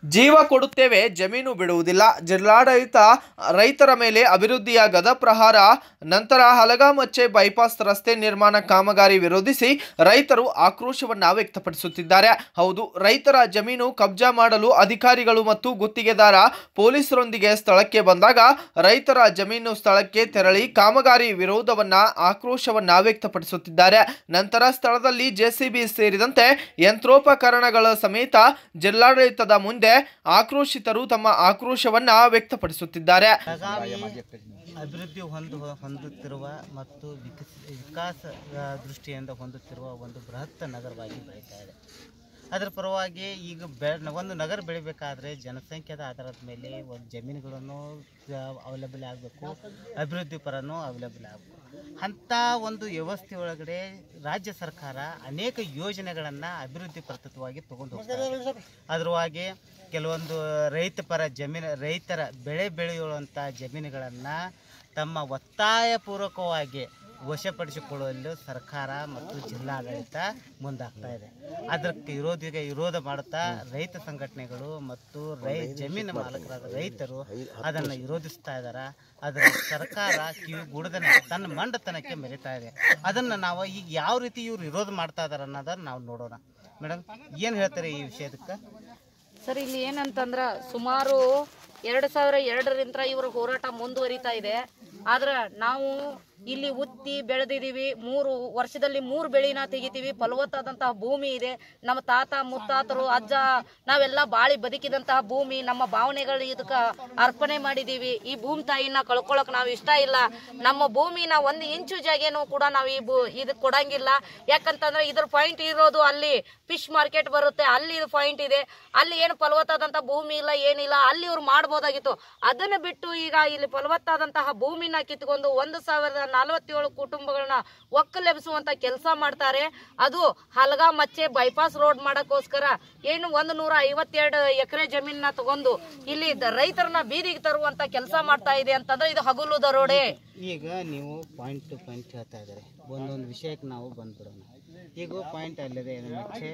ಜೀವ ಕೊಡುತ್ತೇವೆ ಜಮೀನು ಬಿಡುವುದಿಲ್ಲ ಜಿಲ್ಲಾಡಳಿತ ರೈತರ ಮೇಲೆ ಅಭಿವೃದ್ಧಿಯ ಗದಪ್ರಹಾರ ನಂತರ ಹಲಗಾಮಚ್ಚೆ ಬೈಪಾಸ್ ರಸ್ತೆ ನಿರ್ಮಾಣ ಕಾಮಗಾರಿ ವಿರೋಧಿಸಿ ರೈತರು ಆಕ್ರೋಶವನ್ನ ವ್ಯಕ್ತಪಡಿಸುತ್ತಿದ್ದಾರೆ ಹೌದು ರೈತರ ಜಮೀನು ಕಬ್ಜಾ ಮಾಡಲು ಅಧಿಕಾರಿಗಳು ಮತ್ತು ಗುತ್ತಿಗೆದಾರ ಪೊಲೀಸರೊಂದಿಗೆ ಸ್ಥಳಕ್ಕೆ ಬಂದಾಗ ರೈತರ ಜಮೀನು ಸ್ಥಳಕ್ಕೆ ತೆರಳಿ ಕಾಮಗಾರಿ ವಿರೋಧವನ್ನ ಆಕ್ರೋಶವನ್ನ ವ್ಯಕ್ತಪಡಿಸುತ್ತಿದ್ದಾರೆ ನಂತರ ಸ್ಥಳದಲ್ಲಿ ಜೆಸಿಬಿ ಸೇರಿದಂತೆ ಯಂತ್ರೋಪಕರಣಗಳ ಸಮೇತ ಜಿಲ್ಲಾಡಳಿತದ ಮುಂದೆ ಆಕ್ರೋಶಿತರು ತಮ್ಮ ಆಕ್ರೋಶವನ್ನ ವ್ಯಕ್ತಪಡಿಸುತ್ತಿದ್ದಾರೆ ಬೆಳಗಾವಿ ಅಭಿವೃದ್ಧಿ ಹೊಂದು ಹೊಂದುತ್ತಿರುವ ಮತ್ತು ವಿಕಸ ವಿಕಾಸ ಆ, ದೃಷ್ಟಿಯಿಂದ ಹೊಂದುತ್ತಿರುವ ಒಂದು ಬೃಹತ್ ನಗರವಾಗಿ ಬೆಳೀತಾ ಇದೆ ಅದರ ಪರವಾಗಿ ಈಗ ಬೆ ಒಂದು ನಗರ ಬೆಳಿಬೇಕಾದ್ರೆ ಜನಸಂಖ್ಯೆದ ಆಧಾರದ ಮೇಲೆ ಒಂದು ಜಮೀನುಗಳನ್ನು ಅವೈಲೇಬಲ್ ಆಗಬೇಕು ಅಭಿವೃದ್ಧಿ ಪರನೂ ಅವೈಲೇಬಲ್ ಆಗಬೇಕು ಅಂಥ ಒಂದು ವ್ಯವಸ್ಥೆ ಒಳಗಡೆ ರಾಜ್ಯ ಸರ್ಕಾರ ಅನೇಕ ಯೋಜನೆಗಳನ್ನು ಅಭಿವೃದ್ಧಿ ಪ್ರತುತವಾಗಿ ತಗೊಂಡು ಹೋಗ್ತಾರೆ ಅದರವಾಗಿ ಕೆಲವೊಂದು ರೈತ ಪರ ಜಮೀನು ರೈತರ ಬೆಳೆ ಬೆಳೆಯುವಂಥ ಜಮೀನುಗಳನ್ನು ತಮ್ಮ ಒತ್ತಾಯಪೂರ್ವಕವಾಗಿ ವಶಪಡಿಸಿಕೊಳ್ಳಲು ಸರ್ಕಾರ ಮತ್ತು ಜಿಲ್ಲಾಡಳಿತ ಮುಂದಾಗ್ತಾ ಇದೆ ಅದಕ್ಕೆ ವಿರೋಧಿಗೆ ವಿರೋಧ ಮಾಡುತ್ತಾ ರೈತ ಸಂಘಟನೆಗಳು ಮತ್ತು ರೈ ಜಮೀನು ಮಾಲಕರಾದ ರೈತರು ಅದನ್ನು ವಿರೋಧಿಸ್ತಾ ಇದ್ದಾರೆ ಅದರ ಸರ್ಕಾರ ಕಿವಿ ಗುಡದನೆ ತನ್ನ ಮಂಡತನಕ್ಕೆ ಮೆರಿತಾ ಇದೆ ಅದನ್ನು ನಾವು ಈಗ ಯಾವ ರೀತಿ ಇವ್ರು ವಿರೋಧ ಮಾಡ್ತಾ ಇದಾರೆ ಅನ್ನೋದನ್ನ ನಾವು ನೋಡೋಣ ಮೇಡಮ್ ಏನು ಹೇಳ್ತಾರೆ ಈ ವಿಷಯದಕ್ಕೆ ಸರ್ ಇಲ್ಲಿ ಏನಂತಂದ್ರ ಸುಮಾರು ಎರಡು ಸಾವಿರ ಎರಡರಿಂದ ಇವ್ರ ಹೋರಾಟ ಮುಂದುವರಿತಾ ಇದೆ ಆದ್ರ ನಾವು ಇಲ್ಲಿ ಉತ್ತಿ ಬೆಳೆದಿದೀವಿ ಮೂರು ವರ್ಷದಲ್ಲಿ ಮೂರು ಬೆಳಿನ ತೆಗಿತೀವಿ ಫಲವತ್ತಾದಂತಹ ಭೂಮಿ ಇದೆ ನಮ್ಮ ತಾತ ಮುತ್ತಾತರು ಅಜ್ಜ ನಾವೆಲ್ಲ ಬಾಳಿ ಬದುಕಿದಂತಹ ಭೂಮಿ ನಮ್ಮ ಭಾವನೆಗಳು ಇದಕ್ಕ ಅರ್ಪಣೆ ಮಾಡಿದೀವಿ ಈ ಭೂಮಿ ತಾಯಿನ ಕಳ್ಕೊಳಕ್ ನಾವು ಇಷ್ಟ ಇಲ್ಲ ನಮ್ಮ ಭೂಮಿನ ಒಂದು ಇಂಚು ಜಾಗೇನು ಕೂಡ ನಾವು ಈ ಭೂ ಇದಕ್ಕೆ ಕೊಡಂಗಿಲ್ಲ ಯಾಕಂತಂದ್ರೆ ಇದ್ರ ಪಾಯಿಂಟ್ ಇರೋದು ಅಲ್ಲಿ ಫಿಶ್ ಮಾರ್ಕೆಟ್ ಬರುತ್ತೆ ಅಲ್ಲಿ ಪಾಯಿಂಟ್ ಇದೆ ಅಲ್ಲಿ ಏನು ಫಲವತ್ತಾದಂತಹ ಭೂಮಿ ಇಲ್ಲ ಏನಿಲ್ಲ ಅಲ್ಲಿ ಇವ್ರು ಮಾಡ್ಬೋದಾಗಿತ್ತು ಅದನ್ನ ಬಿಟ್ಟು ಈಗ ಇಲ್ಲಿ ಫಲವತ್ತಾದಂತಹ ಭೂಮಿನ ಕಿತ್ಕೊಂಡು ಒಂದು ಸಾವಿರದ ನಲವತ್ತೇಳು ಕುಟುಂಬಗಳನ್ನ ಒಕ್ಕಲೆಬ್ಸುವಂತ ಕೆಲಸ ಮಾಡ್ತಾರೆ ಅದು ಹಲಗಾ ಮಚ್ಚೆ ಬೈಪಾಸ್ ರೋಡ್ ಮಾಡಕ್ಕೋಸ್ಕರ ಏನು ಒಂದು ನೂರ ಐವತ್ತೆರಡು ಎಕರೆ ಜಮೀನ ತಗೊಂಡು ಇಲ್ಲಿ ದ- ರೈತರನ್ನ ಬೀದಿಗೆ ತರುವಂತ ಕೆಲಸ ಮಾಡ್ತಾ ಇದೆ ಅಂತಂದ್ರೆ ಇದು ಹಗುಲು ದರೋಡೆ ಈಗ ನೀವು ಪಾಯಿಂಟ್ ಟು ಪಾಯಿಂಟ್ ಹೇಳ್ತಾ ಇದ್ದಾರೆ ಒಂದೊಂದು ವಿಷಯಕ್ಕೆ ನಾವು ಬಂದ್ಬಿಡೋಣ ಈಗ ಪಾಯಿಂಟ್ ಅಲ್ಲಿದೆ ಮಚ್ಚೆ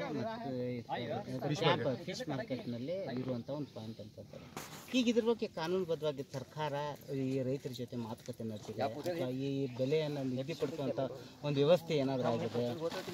ಮತ್ತು ಫಿಶ್ ಮಾರ್ಕೆಟ್ನಲ್ಲಿ ಇರುವಂಥ ಒಂದು ಪಾಯಿಂಟ್ ಅಂತಂತಾರೆ ಈಗ ಇದ್ರ ಬಗ್ಗೆ ಕಾನೂನುಬದ್ಧವಾಗಿ ಸರ್ಕಾರ ಈ ರೈತರ ಜೊತೆ ಮಾತುಕತೆ ನಡೆಸಿದೆ ಅಥವಾ ಈ ಬೆಲೆಯನ್ನು ನಿಗದಿಪಡಿಸುವಂಥ ಒಂದು ವ್ಯವಸ್ಥೆ ಏನಾದರೂ ಆಗಿದೆ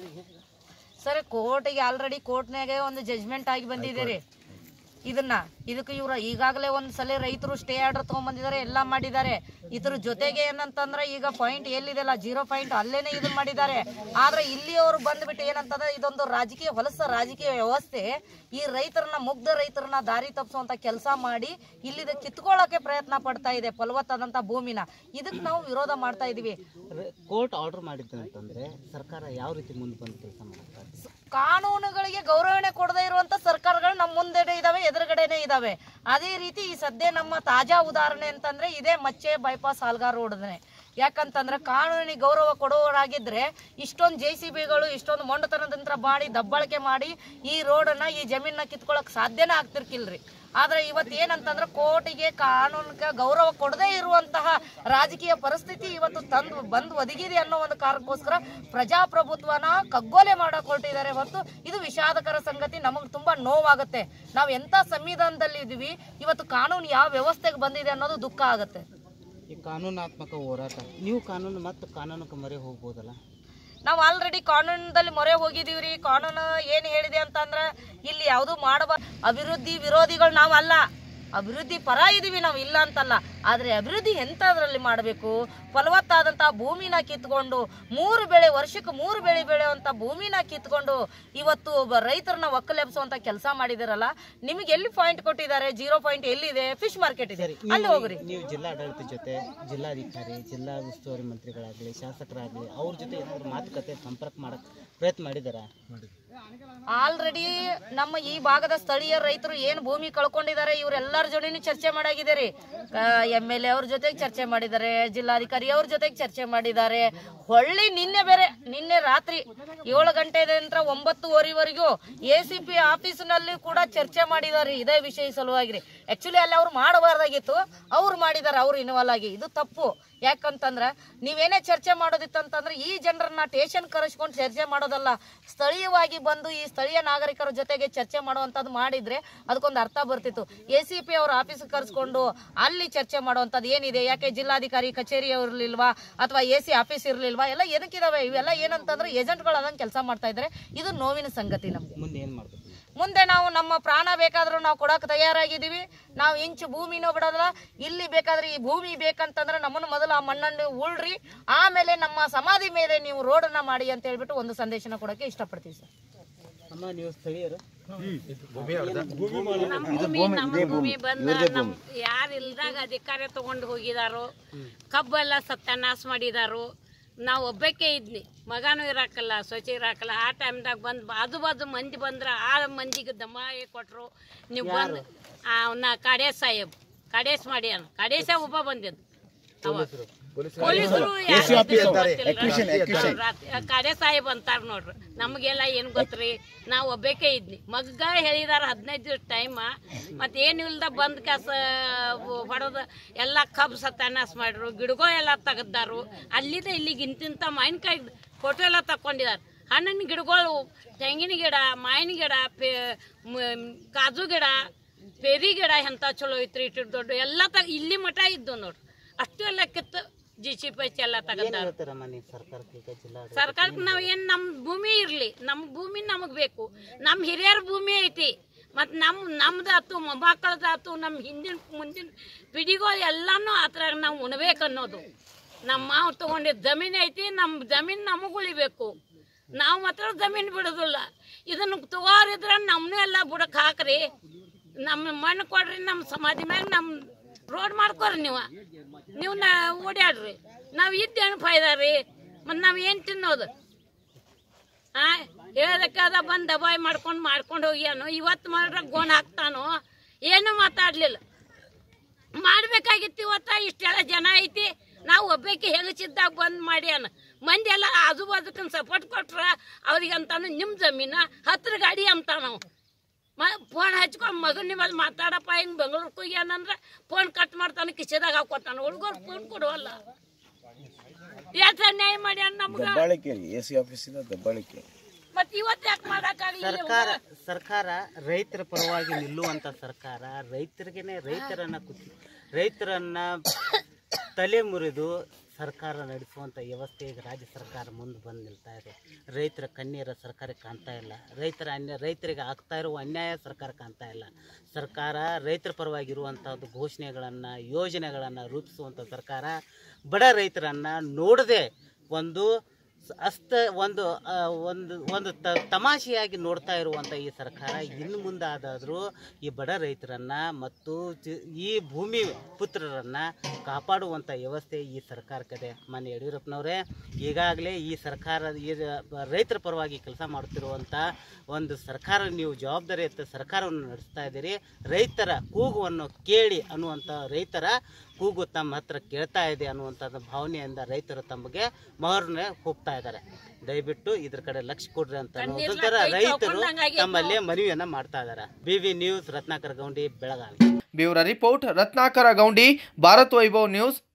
ಸರ್ ಕೋರ್ಟಿಗೆ ಆಲ್ರೆಡಿ ಕೋರ್ಟ್ನಾಗೆ ಒಂದು ಜಜ್ಮೆಂಟ್ ಆಗಿ ಬಂದಿದೆ ರೀ ಇದನ್ನ ಇದಕ್ಕೆ ಇವ್ರ ಈಗಾಗಲೇ ಒಂದ್ ಸಲ ರೈತರು ಸ್ಟೇ ಆರ್ಡರ್ ತಗೊಂಡ್ಬಂದಿದ್ದಾರೆ ಎಲ್ಲ ಮಾಡಿದ್ದಾರೆ ಇದ್ರ ಜೊತೆಗೆ ಏನಂತಂದ್ರೆ ಈಗ ಪಾಯಿಂಟ್ ಎಲ್ಲಿದೆಲ್ಲ ಜೀರೋ ಪಾಯಿಂಟ್ ಅಲ್ಲೇನೆ ಇದನ್ನ ಮಾಡಿದ್ದಾರೆ ಆದ್ರೆ ಇಲ್ಲಿ ಅವರು ಬಂದ್ಬಿಟ್ಟು ಏನಂತಂದ್ರೆ ಇದೊಂದು ರಾಜಕೀಯ ಹೊಲಸ ರಾಜಕೀಯ ವ್ಯವಸ್ಥೆ ಈ ರೈತರನ್ನ ಮುಗ್ಧ ರೈತರನ್ನ ದಾರಿ ತಪ್ಪಿಸುವಂತ ಕೆಲಸ ಮಾಡಿ ಇಲ್ಲಿದ ಕಿತ್ಕೊಳ್ಳೋಕೆ ಪ್ರಯತ್ನ ಪಡ್ತಾ ಇದೆ ಫಲವತ್ತಾದಂತ ಭೂಮಿನ ಇದಕ್ಕೆ ನಾವು ವಿರೋಧ ಮಾಡ್ತಾ ಇದೀವಿ ಕೋರ್ಟ್ ಆರ್ಡರ್ ಮಾಡಿದ್ದು ಅಂತಂದರೆ ಸರ್ಕಾರ ಯಾವ ರೀತಿ ಮುಂದೆ ಬಂದು ಕೆಲಸ ಮಾಡ್ತಾರೆ ಕಾನೂನುಗಳಿಗೆ ಗೌರವಣೆ ಕೊಡದೇ ಇರುವಂತ ಸರ್ಕಾರಗಳು ನಮ್ಮ ಮುಂದೆನೆ ಇದಾವೆ ಎದುರುಗಡೆನೆ ಇದಾವೆ ಅದೇ ರೀತಿ ಈ ಸದ್ಯ ನಮ್ಮ ತಾಜಾ ಉದಾಹರಣೆ ಅಂತಂದ್ರೆ ಇದೇ ಮಚ್ಚೆ ಬೈಪಾಸ್ ಹಾಲ್ಗಾರ್ ರೋಡ್ನೆ ಯಾಕಂತಂದ್ರೆ ಕಾನೂನಿಗೆ ಗೌರವ ಕೊಡುವವರಾಗಿದ್ರೆ ಇಷ್ಟೊಂದು ಜೆ ಸಿ ಬಿಗಳು ಇಷ್ಟೊಂದು ಮೊಂಡತನದಂತ್ರ ಮಾಡಿ ದಬ್ಬಾಳಿಕೆ ಮಾಡಿ ಈ ರೋಡನ್ನ ಈ ಜಮೀನ ಕಿತ್ಕೊಳಕ್ ಸಾಧ್ಯನೇ ಆಗ್ತಿರ್ಕಿಲ್ರಿ ಆದ್ರೆ ಇವತ್ತು ಏನಂತಂದ್ರೆ ಕೋರ್ಟಿಗೆ ಕಾನೂನಿಗೆ ಗೌರವ ಕೊಡದೇ ಇರುವಂತಹ ರಾಜಕೀಯ ಪರಿಸ್ಥಿತಿ ಇವತ್ತು ತಂದು ಬಂದು ಒದಗಿದೆ ಅನ್ನೋ ಒಂದು ಕಾರಣಕ್ಕೋಸ್ಕರ ಪ್ರಜಾಪ್ರಭುತ್ವನ ಕಗ್ಗೋಲೆ ಮಾಡಕ್ ಹೊರಟಿದ್ದಾರೆ ಹೊರತು ಇದು ವಿಷಾದಕರ ಸಂಗತಿ ನಮಗೆ ತುಂಬಾ ನೋವಾಗುತ್ತೆ ನಾವು ಎಂತ ಸಂವಿಧಾನದಲ್ಲಿ ಇದೀವಿ ಇವತ್ತು ಕಾನೂನು ಯಾವ ವ್ಯವಸ್ಥೆಗೆ ಬಂದಿದೆ ಅನ್ನೋದು ದುಃಖ ಆಗುತ್ತೆ ಈ ಕಾನೂನಾತ್ಮಕ ಹೋರಾಟ ನೀವು ಕಾನೂನು ಮತ್ತು ಕಾನೂನಕ್ಕೆ ಮೊರೆ ಹೋಗ್ಬೋದಲ್ಲ ನಾವು ಆಲ್ರೆಡಿ ಕಾನೂನದಲ್ಲಿ ಮೊರೆ ಹೋಗಿದೀವ್ರಿ ಕಾನೂನು ಏನ್ ಹೇಳಿದೆ ಅಂತಂದ್ರ ಇಲ್ಲಿ ಯಾವುದು ಮಾಡಬ ಅಭಿವೃದ್ಧಿ ವಿರೋಧಿಗಳು ನಾವು ಅಲ್ಲ ಅಭಿವೃದ್ಧಿ ಪರ ಇದೀವಿ ನಾವು ಇಲ್ಲ ಅಂತಲ್ಲ ಆದ್ರೆ ಅಭಿವೃದ್ಧಿ ಎಂತದ್ರಲ್ಲಿ ಮಾಡಬೇಕು ಫಲವತ್ತಾದಂತಹ ಭೂಮಿನ ಕಿತ್ಕೊಂಡು ಮೂರು ಬೆಳೆ ವರ್ಷಕ್ಕೆ ಮೂರು ಬೆಳೆ ಬೆಳೆಯುವಂತ ಭೂಮಿನ ಕಿತ್ಕೊಂಡು ಇವತ್ತು ಒಬ್ಬ ರೈತರನ್ನ ಒಕ್ಕಲೆಬ್ಸುವಂತ ಕೆಲಸ ಮಾಡಿದಾರಲ್ಲ ನಿಮಗೆ ಎಲ್ಲಿ ಪಾಯಿಂಟ್ ಕೊಟ್ಟಿದ್ದಾರೆ ಜೀರೋ ಪಾಯಿಂಟ್ ಎಲ್ಲಿದೆ ಫಿಶ್ ಮಾರ್ಕೆಟ್ ಇದೆ ಅಲ್ಲಿ ಹೋಗ್ರಿ ನೀವು ಜಿಲ್ಲಾಡಳಿತ ಜೊತೆ ಜಿಲ್ಲಾಧಿಕಾರಿ ಜಿಲ್ಲಾ ಉಸ್ತುವಾರಿ ಮಂತ್ರಿಗಳಾಗಲಿ ಶಾಸಕರಾಗಲಿ ಅವ್ರ ಜೊತೆ ಏನಾದರೂ ಮಾತುಕತೆ ಸಂಪರ್ಕ ಮಾಡಕ್ಕೆ ಪ್ರಯತ್ನ ಮಾಡಿದಾರಾ ಆಲ್ರೆಡಿ ನಮ್ಮ ಈ ಭಾಗದ ಸ್ಥಳೀಯ ರೈತರು ಏನ್ ಭೂಮಿ ಕಳ್ಕೊಂಡಿದ್ದಾರೆ ಇವರೆಲ್ಲರ ಜೊತೆನೂ ಚರ್ಚೆ ಮಾಡಾಗಿದ್ದಾರೆ ಎಮ್ ಎಲ್ ಎ ಅವ್ರ ಜೊತೆಗೆ ಚರ್ಚೆ ಮಾಡಿದ್ದಾರೆ ಜಿಲ್ಲಾಧಿಕಾರಿ ಅವ್ರ ಜೊತೆಗೆ ಚರ್ಚೆ ಮಾಡಿದ್ದಾರೆ ಹೊಳ್ಳಿ ನಿನ್ನೆ ಬೇರೆ ನಿನ್ನೆ ರಾತ್ರಿ ಏಳು ಗಂಟೆದಿಂದ ಒಂಬತ್ತುವರೆವರೆಗೂ ಎ ಸಿ ಪಿ ಆಫೀಸ್ನಲ್ಲಿ ಕೂಡ ಚರ್ಚೆ ಮಾಡಿದ್ದಾರೆ ಇದೇ ವಿಷಯ ಸಲುವಾಗಿ ಆಕ್ಚುಲಿ ಅಲ್ಲಿ ಅವ್ರು ಮಾಡಬಾರ್ದಾಗಿತ್ತು ಅವ್ರು ಮಾಡಿದ್ದಾರೆ ಅವ್ರು ಇನ್ವಾಲ್ವ್ ಆಗಿ ಇದು ತಪ್ಪು ಯಾಕಂತಂದ್ರ ನೀವೇನೇ ಚರ್ಚೆ ಮಾಡೋದಿತ್ತಂತಂದ್ರೆ ಈ ಜನರನ್ನ ಟೇಷನ್ ಕರೆಸ್ಕೊಂಡು ಚರ್ಚೆ ಮಾಡೋದಲ್ಲ ಸ್ಥಳೀಯವಾಗಿ ಬಂದು ಈ ಸ್ಥಳೀಯ ನಾಗರಿಕರ ಜೊತೆಗೆ ಚರ್ಚೆ ಮಾಡುವಂಥದ್ದು ಮಾಡಿದ್ರೆ ಅದಕ್ಕೊಂದು ಅರ್ಥ ಬರ್ತಿತ್ತು ಎ ಸಿ ಪಿ ಅವ್ರ ಆಫೀಸ್ ಕರೆಸ್ಕೊಂಡು ಅಲ್ಲಿ ಚರ್ಚೆ ಮಾಡುವಂಥದ್ದು ಏನಿದೆ ಯಾಕೆ ಜಿಲ್ಲಾಧಿಕಾರಿ ಕಚೇರಿ ಇರಲಿಲ್ವಾ ಅಥವಾ ಎ ಸಿ ಆಫೀಸ್ ಇರಲಿಲ್ವಾ ಎಲ್ಲ ಏನಕ್ಕಿದಾವೆ ಇವೆಲ್ಲ ಏನಂತಂದ್ರೆ ಏಜೆಂಟ್ಗಳಾದಂಗೆ ಕೆಲಸ ಮಾಡ್ತಾ ಇದ್ದಾರೆ ಇದು ನೋವಿನ ಸಂಗತಿ ನಮಗೆ ಮುಂದೆ ಏನು ಮಾಡ್ಬೇಕು ಮುಂದೆ ನಾವು ನಮ್ಮ ಪ್ರಾಣ ಬೇಕಾದ್ರೂ ನಾವು ಕೊಡಕ್ಕೆ ತಯಾರಾಗಿದ್ದೀವಿ ನಾವು ಇಂಚು ಭೂಮಿನೂ ಬಿಡೋದಿಲ್ಲ ಇಲ್ಲಿ ಬೇಕಾದ್ರೆ ಈ ಭೂಮಿ ಬೇಕಂತಂದ್ರೆ ನಮ್ಮನ್ನು ಮೊದಲು ಆ ಮಣ್ಣನ್ನು ಉಳ್ರಿ ಆಮೇಲೆ ನಮ್ಮ ಸಮಾಧಿ ಮೇಲೆ ನೀವು ರೋಡನ್ನ ಮಾಡಿ ಅಂತ ಹೇಳ್ಬಿಟ್ಟು ಒಂದು ಸಂದೇಶನ ಕೊಡೋಕೆ ಇಷ್ಟಪಡ್ತೀವಿ ಸರ್ ಅಮ್ಮ ನೀವು ಸ್ಥಳೀಯರು ನಮ್ಮ ಭೂಮಿ ಬಂದ ನಮ್ ಯಾರು ಇಲ್ದಾಗ ಅಧಿಕಾರ ತಗೊಂಡು ಹೋಗಿದಾರೋ ಕಬ್ಬೆಲ್ಲ ಸತ್ಯಾನಾಶ ಮಾಡಿದಾರು ನಾವು ಒಬ್ಬಕ್ಕೆ ಇದ್ನಿ ಮಗನೂ ಇರಾಕಲ್ಲ ಸ್ವಚ್ಛ ಇರಾಕಲ್ಲ ಆ ಟೈಮ್ದಾಗ ಬಂದು ಬಾಜು ಬಾಜು ಮಂದಿ ಬಂದ್ರ ಆ ಮಂದಿಗೆ ದಮಾಯಿ ಕೊಟ್ರು ನೀವು ಬಂದು ಅವನ್ನ ಕಾಡೇಶ್ ಸಾಹೇಬ್ ಕಾಡೇಶ್ ಮಾಡಿ ಅನ್ನ ಕಾಡೇಶ ಒಬ್ಬ ಬಂದಿದ್ದು ಅವ. ಪೊಲೀಸರು ಕಾಡೆ ಸಾಹೇಬ್ ಅಂತಾರ ನೋಡ್ರಿ ನಮಗೆಲ್ಲ ಏನ್ ಗೊತ್ತ್ರಿ ನಾವು ಒಬ್ಬಾಕೆ ಇದ್ನಿ ಮಗ್ಗ ಹೇಳಿದಾರ ಹದಿನೈದು ದಿವಸ ಟೈಮ್ ಮತ್ ಏನು ಇಲ್ದ ಬಂದ್ ಕಾಸ ಹೊಡೆದ ಎಲ್ಲ ಕಬ್ ಸತ್ಯಾನಾಶ ಮಾಡ್ರು ಗಿಡಗಳು ಎಲ್ಲ ತೆಗದಾರು ಅಲ್ಲಿದ ಇಲ್ಲಿಗೆ ಇಂತಿಂತ ಮಾವಿನಕಾಯಿ ಫೋಟೋ ಎಲ್ಲ ತಕೊಂಡಿದಾರ ಹಣ್ಣಿನ ಗಿಡಗಳು ತೆಂಗಿನ ಗಿಡ ಮಾವಿನ ಗಿಡ ಪೇ ಮ್- ಕಾಜು ಗಿಡ ಪೇರಿ ಗಿಡ ಎಂತ ಚಲೋ ಐತ್ರಿ ಇಟ್ಟು ದೊಡ್ಡ ಎಲ್ಲ ತ ಇಲ್ಲಿ ಮಠ ಇದ್ದು ನೋಡ್ರಿ ಅಷ್ಟು ಎಲ್ಲ ಕಿತ್ತು ಜಿ ಸಿ ಪೈಚ್ ಎಲ್ಲ ತಗದಾರ ಹೇಳ್ತಾರಮ್ಮ ನೀವು ಸರ್ಕಾರಕ್ಕೆ ಈಗ ಜಿಲ್ಲಾ ಸರ್ಕಾರಕ್ಕೆ ನಾವ್ ಏನ್ ನಮ್ ಭೂಮಿ ಇರ್ಲಿ ನಮ್ ಭೂಮಿ ನಮಗ್ ಬೇಕು ನಮ್ ಹಿರಿಯರ ಭೂಮಿ ಐತಿ ಮತ್ ನಮ್ ನಮ್ದಾತು ಮೊಮ್ಮಕ್ಕಳದಾತು ನಮ್ ಹಿಂದಿನ ಮುಂದಿನ ಪಿಡಿಗಳು ಎಲ್ಲಾನು ಅದ್ರಾಗ ನಾವು ಉಣ್ಬೇಕು ಅನ್ನೋದು ನಮ್ಮ ಮಾವು ತಗೊಂಡಿದ್ ಜಮೀನ್ ಐತಿ ನಮ್ ಜಮೀನ್ ನಮಗ್ ಉಳಿಬೇಕು ನಾವು ಮಾತ್ರ ಜಮೀನ್ ಬಿಡೋದಿಲ್ಲ ಇದನ್ನ ತಗೋರಿದ್ರ ನಮ್ನು ಎಲ್ಲ ಬುಡಕ್ ಹಾಕ್ರಿ ನಮ್ಮ ಮಣ್ಣು ಕೊಡ್ರಿ ನಮ್ಮ ಸಮಾಧಿ ಮ್ಯಾಗ ನಮ್ ರೋಡ್ ಮಾಡ್ಕೊರಿ ನೀವು ನೀವು ನಾ ಓಡಾಡ್ರಿ ನಾವ್ ಇದ್ದೇನು ಫಾಯ್ದಾ ರೀ ಮತ್ ನಾವ್ ಏನ್ ತಿನ್ನೋದು ಆ ಹೇಳದಕ್ಕಾದ ಬಂದ್ ದಬಾಯಿ ಮಾಡ್ಕೊಂಡು ಮಾಡ್ಕೊಂಡು ಹೋಗ್ಯಾನು ಇವತ್ತು ಮಾಡ್ರ ಗೋಣ್ ಹಾಕ್ತಾನೋ ಏನು ಮಾತಾಡ್ಲಿಲ್ಲ ಮಾಡ್ಬೇಕಾಗಿತ್ತು ಇವತ್ತ ಇಷ್ಟೆಲ್ಲ ಜನ ಐತಿ ನಾವು ಒಬ್ಬಾಕಿ ಹೆಗಚಿದ್ದಾಗ ಬಂದ್ ಮಾಡ್ಯಾನ ಮಂದಿ ಎಲ್ಲ ಆಜು ಬಾಜುಕನ್ ಸಪೋರ್ಟ್ ಕೊಟ್ರ ಅವ್ರಿಗೆ ಅಂತಾನು ನಿಮ್ ಜಮೀನ ಹತ್ರ ಗಾಡಿ ಅಂತ ನಾವು ಫೋನ್ ಹಚ್ಕೊಂಡು ಮಗನ ಮೇಲೆ ಮಾತಾಡಪ್ಪ ಹಿಂಗ್ ಬೆಂಗಳೂರಿಗೆ ಹೋಗ್ಯಾನಂದ್ರ ಫೋನ್ ಕಟ್ ಮಾಡ್ತಾನೆ ಕಿಸೆದಾಗ ಹಾಕೋತಾನ ಹುಡುಗರು ಫೋನ್ ಕೊಡುವಲ್ಲ ಎಷ್ಟು ಅನ್ಯಾಯ ಮಾಡ್ಯಾನ ನಮ್ಗ ದಬ್ಬಾಳಿಕೆ ಎ ಸಿ ಆಫೀಸಿಂದ ದಬ್ಬಾಳಿಕೆ ಮತ್ ಇವತ್ತು ಯಾಕೆ ಮಾಡಕ್ಕಾಗಲಿಲ್ಲ ಸರ್ಕಾರ ಸರ್ಕಾರ ರೈತರ ಪರವಾಗಿ ನಿಲ್ಲುವಂತ ಸರ್ಕಾರ ರೈತರಿಗೇನೆ ರೈತರನ್ನ ಕುಸಿ ರೈತರನ್ನ ತಲೆ ಮುರಿದು ಸರ್ಕಾರ ನಡೆಸುವಂತ ವ್ಯವಸ್ಥೆ ಈಗ ರಾಜ್ಯ ಸರ್ಕಾರ ಮುಂದೆ ಬಂದು ನಿಲ್ತಾ ಇದೆ ರೈತರ ಕಣ್ಣೀರ ಸರ್ಕಾರ ಕಾಣ್ತಾ ಇಲ್ಲ ರೈತರ ಅನ್ಯ ರೈತರಿಗೆ ಆಗ್ತಾ ಇರುವ ಅನ್ಯಾಯ ಸರ್ಕಾರ ಕಾಣ್ತಾ ಇಲ್ಲ ಸರ್ಕಾರ ರೈತರ ಪರವಾಗಿರುವಂಥದ್ದು ಘೋಷಣೆಗಳನ್ನು ಯೋಜನೆಗಳನ್ನು ರೂಪಿಸುವಂಥ ಸರ್ಕಾರ ಬಡ ರೈತರನ್ನು ನೋಡದೆ ಒಂದು ಸ- ಅಸ್ತ ಒಂದು ಆ, ಒಂದು ಒಂದು ತ ತಮಾಷೆಯಾಗಿ ನೋಡ್ತಾ ಇರುವಂಥ ಈ ಸರ್ಕಾರ ಇನ್ನು ಮುಂದಾದಾದರೂ ಈ ಬಡ ರೈತರನ್ನ ಮತ್ತು ಜಿ- ಈ ಭೂಮಿ ಪುತ್ರರನ್ನ ಕಾಪಾಡುವಂಥ ವ್ಯವಸ್ಥೆ ಈ ಸರ್ಕಾರಕ್ಕಿದೆ ಮಾನ್ಯ ಯಡಿಯೂರಪ್ಪನವರೇ ಈಗಾಗಲೇ ಈ ಸರ್ಕಾರ ಈ ರ- ರೈತರ ಪರವಾಗಿ ಕೆಲಸ ಮಾಡುತ್ತಿರುವಂಥ ಒಂದು ಸರ್ಕಾರ ನೀವು ಜವಾಬ್ದಾರಿ ಎತ್ತ ಸರ್ಕಾರವನ್ನು ನಡೆಸ್ತಾ ಇದ್ದೀರಿ ರೈತರ ಕೂಗುವನ್ನು ಕೇಳಿ ಅನ್ನುವಂಥ ರೈತರ ಕೂಗು ತಮ್ಮ ಹತ್ರ ಕೇಳ್ತಾ ಇದೆ ಅನ್ನುವಂಥದ್ದು ಭಾವನೆಯಿಂದ ರೈತರು ತಮಗೆ ಮಹರ್ನೆ ಹೋಗ್ತಾ ಇದ್ದಾರೆ ದಯವಿಟ್ಟು ಇದ್ರ ಕಡೆ ಲಕ್ಷ್ಯ ಕೊಡ್ರಿ ಅಂತ ಅನ್ನೋದರ ರೈತರು ತಮ್ಮಲ್ಲಿ ಮನವಿಯನ್ನ ಮಾಡ್ತಾ ಇದ್ದಾರೆ B V news Ratnakara Goundi Belagavi bureau report Ratnakara Goundi Bharat Vaibhav news